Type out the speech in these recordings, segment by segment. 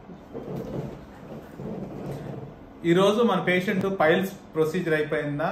ఈరోజు మన patient piles procedure అయిపోయిన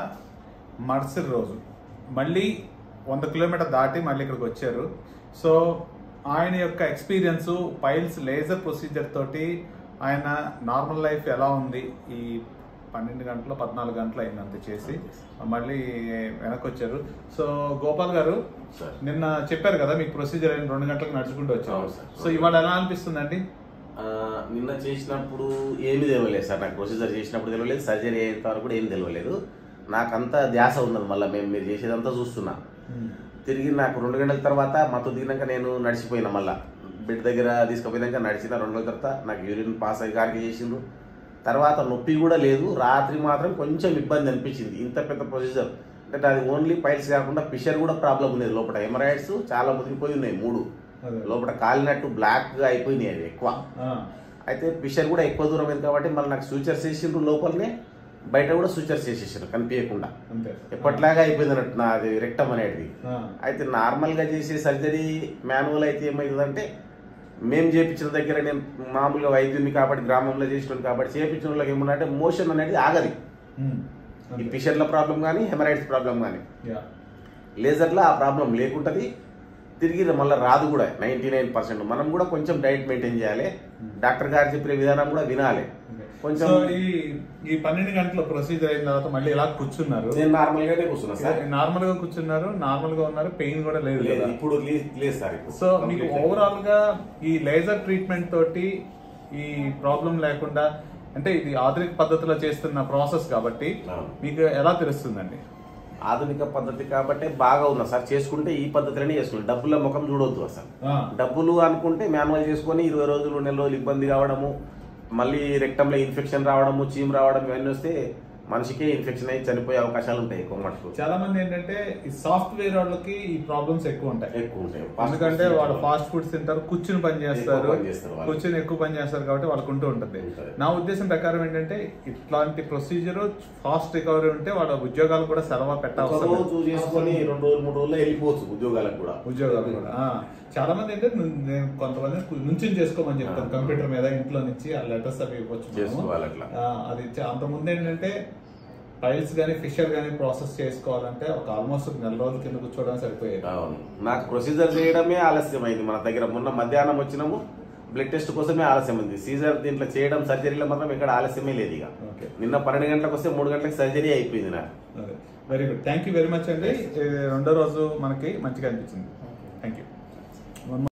మరుసటి రోజు మళ్ళీ వంద కిలోమీటర్ దాటి మళ్ళీ ఇక్కడికి వచ్చారు సో ఆయన యొక్క ఎక్స్పీరియన్స్ పైల్స్ లేజర్ ప్రొసీజర్ తోటి ఆయన నార్మల్ లైఫ్ ఎలా ఉంది ఈ పన్నెండు గంటలు పద్నాలుగు గంటలు అయింది అంత చేసి మళ్ళీ వెనక్కి వచ్చారు సో గోపాల్ గారు సార్. నిన్న చెప్పారు కదా మీకు ప్రొసీజర్ అయిన రెండు గంటలకు నడుచుకుంటూ వచ్చారు అవును సార్. సో ఇవాళ ఎలా అనిపిస్తుందండి ఆ, నిన్న చేసినప్పుడు ఏమీ తెలియలేదు సార్ నాకు ప్రొసీజర్ చేసినప్పుడు తెలియలేదు సర్జరీ అయ్యేంత వరకు కూడా ఏం తెలియలేదు నాకంతా ధ్యాస ఉన్నది మళ్ళీ మేము మీరు చేసేదంతా చూస్తున్నా తిరిగి నాకు రెండు గంటల తర్వాత మత్తు దిగినాక నేను నడిచిపోయినా మళ్ళా బెడ్ దగ్గర తీసుకుపోయినాక నడిచిన రెండు గంటల తర్వాత నాకు యూరిన్ పాస్ అయ్యి గారికి చేసిండ్రు తర్వాత నొప్పి కూడా లేదు రాత్రి మాత్రం కొంచెం ఇబ్బంది అనిపించింది ఇంత పెద్ద ప్రొసీజర్ అంటే అది ఓన్లీ పైల్స్ కాకుండా ఫిషర్ కూడా ప్రాబ్లం ఉండేది లోపల హెమరాయిడ్స్ చాలా ముదిరిపోయి ఉన్నాయి మూడు అదే. లోపల కాలినట్టు బ్లాక్ గా అయిపోయినాయి అవి ఎక్కువ ఆ, అయితే ఫిషర్ కూడా ఎక్కువ దూరం అయింది కాబట్టి మళ్ళీ నాకు సూచర్స్ చేసిండ్రు లోపలనే బయట కూడా సూచర్స్ చేసేసారు కనిపించకుండా అంతే ఎప్పట్లాగా అయిపోయింది అన్నట్టు నాది రెక్టం అనేది ఆ, అయితే నార్మల్గా చేసే సర్జరీ మాన్యువల్ అయితే ఏమవుతుందంటే మేము చేపించిన దగ్గర నేను మామూలుగా వైద్యుని కాబట్టి గ్రామంలో చేసిన కాబట్టి చేపించిన వాళ్ళకి ఏమన్నంటే మోషన్ అనేది ఆగది ఉమ్, ఈ అంతే. ఫిషర్ల ప్రాబ్లం కానీ హెమరైడ్స్ ప్రాబ్లం కానీ యా. లేజర్లో ఆ ప్రాబ్లం లేకుంటది తిరిగి మళ్ళీ రాదు కూడా నైంటీ నైన్ పర్సెంట్ మనం కూడా కొంచెం డైట్ మెయింటైన్ చేయాలి డాక్టర్ గారు చెప్పిన విధానం కూడా వినాలి కొంచెం సో ఈ ఈ పన్నెండు గంటల ప్రొసీజర్ అయిన తర్వాత మళ్ళీ ఇలా కూర్చున్నారు నేను నార్మల్ గానే కూర్చున్నా సార్ నార్మల్ గా కూర్చున్నారు నార్మల్ గా ఉన్నారు పెయిన్ కూడా లేదు లేదు కదా ఇప్పుడు లే- లేదు సార్ ఇప్పుడు సో మీకు Complete ఓవరాల్ గా ఈ లేజర్ ట్రీట్మెంట్ తోటి ఈ ప్రాబ్లం లేకుండా అంటే ఇది ఆధునిక పద్ధతిలో చేస్తున్న ప్రాసెస్ కాబట్టి అవును. మీకు ఎలా తెలుస్తుందండి ఆధునిక పద్ధతి కాబట్టి బాగా ఉన్నా సార్ చేసుకుంటే ఈ పద్ధతిలోనే చేసుకోవాలి డబ్బుల ముఖం చూడొద్దు అసలు ఆ, డబ్బులు అనుకుంటే మాన్యువల్ చేసుకొని ఇరవై రోజులు నెల రోజులు ఇబ్బంది కావడము మళ్ళీ రెక్టంలో ఇన్ఫెక్షన్ రావడము చీమ్ రావడం ఇవన్నీ వస్తే మనిషికే ఇన్ఫెక్షన్ అయ్యి చనిపోయే అవకాశాలు ఉంటాయి ఎక్కువ మటుకు చాలా మంది ఏంటంటే ఈ సాఫ్ట్వేర్ వాళ్ళకి ఈ ప్రాబ్లమ్స్ ఎక్కువ ఉంటాయి ఎక్కువ ఉంటాయి ఎందుకంటే వాళ్ళు ఫాస్ట్ ఫుడ్స్ తింటారు కూర్చుని పని చేస్తారు ఎక్కువ పని చేస్తారు వాళ్ళు. కూర్చుని ఎక్కువ పని చేస్తారు కాబట్టి వాళ్ళకు ఉంటూ ఉంటుంది ఉంటుంది. నా ఉద్దేశం ప్రకారం ఏంటంటే ఇట్లాంటి ప్రొసీజర్ ఫాస్ట్ రికవరీ ఉంటే వాళ్ళ ఉద్యోగాలు కూడా సెలవు ఒక పెట్టవసరం లేదు. రోజు చేసుకొని రెండు రోజులు మూడు రోజులు వెళ్ళిపోవచ్చు ఉద్యోగాలకు కూడా ఉద్యోగాలు కూడా ఆ, చాలా మంది ఏంటంటే ను- నేను కొంతమంది నుంచి చేసుకోమని చెప్తాను కంప్యూటర్ మీద ఇంట్లో నుంచి ఆ లెటర్స్ అవి ఇవ్వచ్చు మనము. చేసుకోవాలి అట్లా ఆ, అది చ- అంత ముందు ఏంటంటే ఫైల్స్ కానీ ఫిషర్ కానీ ప్రాసెస్ చేసుకోవాలంటే ఒక ఆల్మోస్ట్ నెల రోజుల కింద కూర్చోవడం సరిపోయేది అవును నాకు ప్రొసీజర్ చేయడమే ఆలస్యమైంది మన దగ్గర మొన్న మధ్యాహ్నం వచ్చినాము బ్లడ్ టెస్ట్ కోసమే ఆలస్యమైంది సీజర్ దీంట్లో చేయడం సర్జరీలో మాత్రం ఇక్కడ ఆలస్యమే లేదు ఇక ఓకే నిన్న పన్నెండు గంటలకు వస్తే మూడు గంటలకు సర్జరీ అయిపోయింది నాకు very good thank you very much అండి ఈ రెండో రోజు మనకి మంచిగా అనిపించింది థ్యాంక్ యూ